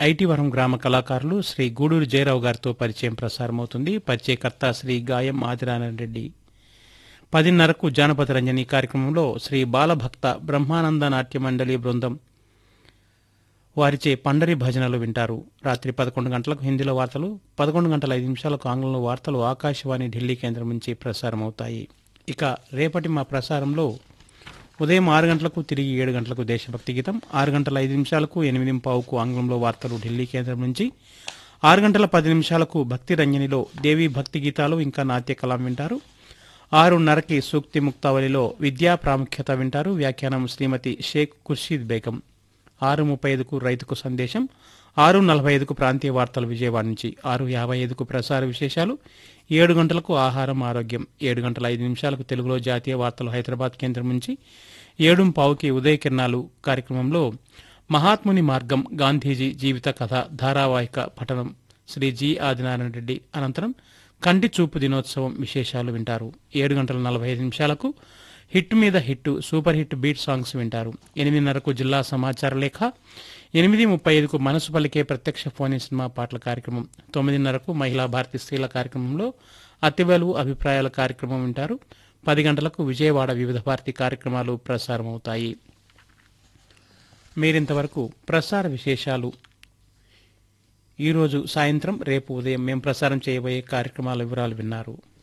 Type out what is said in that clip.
ఐటీవరం గ్రామ కళాకారులు శ్రీ గూడూరు జయరావు గారితో పరిచయం ప్రసారమవుతుంది పరిచయకర్త శ్రీ గాయం ఆదినారాయణ రెడ్డి పదిన్నరకు జానపద రంజని కార్యక్రమంలో శ్రీ బాలభక్త బ్రహ్మానంద నాట్య మండలి బృందం వారిచే పండరి భజనలు వింటారు రాత్రి పదకొండు గంటలకు హిందీలో వార్తలు పదకొండు గంటల ఐదు నిమిషాలకు ఆంగ్లంలో వార్తలు ఆకాశవాణి ఢిల్లీ కేంద్రం నుంచి ప్రసారమవుతాయి ఇక రేపటి మా ప్రసారంలో ఉదయం ఆరు గంటలకు తిరిగి ఏడు గంటలకు దేశభక్తి గీతం ఆరు గంటల ఐదు నిమిషాలకు ఎనిమిది పావుకు ఆంగ్లంలో వార్తలు ఢిల్లీ కేంద్రం నుంచి ఆరు గంటల పది నిమిషాలకు భక్తి రంజనిలో దేవీ భక్తి గీతాలు ఇంకా నాట్య కలాం వింటారు ఆరున్నరకి సూక్తి ముక్తావళిలో విద్యా ప్రాముఖ్యత వింటారు వ్యాఖ్యానం శ్రీమతి షేక్ ఖుర్షీద్ బేగం ఆరు ముప్పై ఐదుకు రైతుకు సందేశం ఆరు నలభై ఐదుకు ప్రాంతీయ వార్తలు విజయవాడ నుంచి ఆరు యాభై ఐదుకు ప్రసార విశేషాలు ఏడు గంటలకు ఆహారం ఆరోగ్యం ఏడు గంటల ఐదు నిమిషాలకు తెలుగులో జాతీయ వార్తలు హైదరాబాద్ కేంద్రం నుంచి ఏడు పావుకి ఉదయ కిరణాలు కార్యక్రమంలో మహాత్ముని మార్గం గాంధీజీ జీవిత కథ ధారావాహిక పఠనం శ్రీ జి ఆదినారాయణ రెడ్డి అనంతరం కంటి చూపు దినోత్సవం విశేషాలు వింటారు ఏడు గంటల నలభై ఐదు నిమిషాలకు హిట్ మీద hit super hit beat songs వింటారు ఎనిమిదిన్నరకు జిల్లా సమాచార లేఖ ఎనిమిది ముప్పై ఐదుకు మనసు పలికే ప్రత్యక్ష ఫోన్ ఇన్ సినిమా పాటల కార్యక్రమం తొమ్మిదిన్నరకు మహిళా భారతి స్త్రీల కార్యక్రమంలో అతివలు అభిప్రాయాల కార్యక్రమం వింటారు పది గంటలకు విజయవాడ వివిధ భారతి కార్యక్రమాలు ప్రసారమవుతాయి మీరింతవరకు ప్రసార విశేషాలు ఈరోజు సాయంత్రం రేపు ఉదయం మేము ప్రసారం చేయబోయే కార్యక్రమాల వివరాలు విన్నారు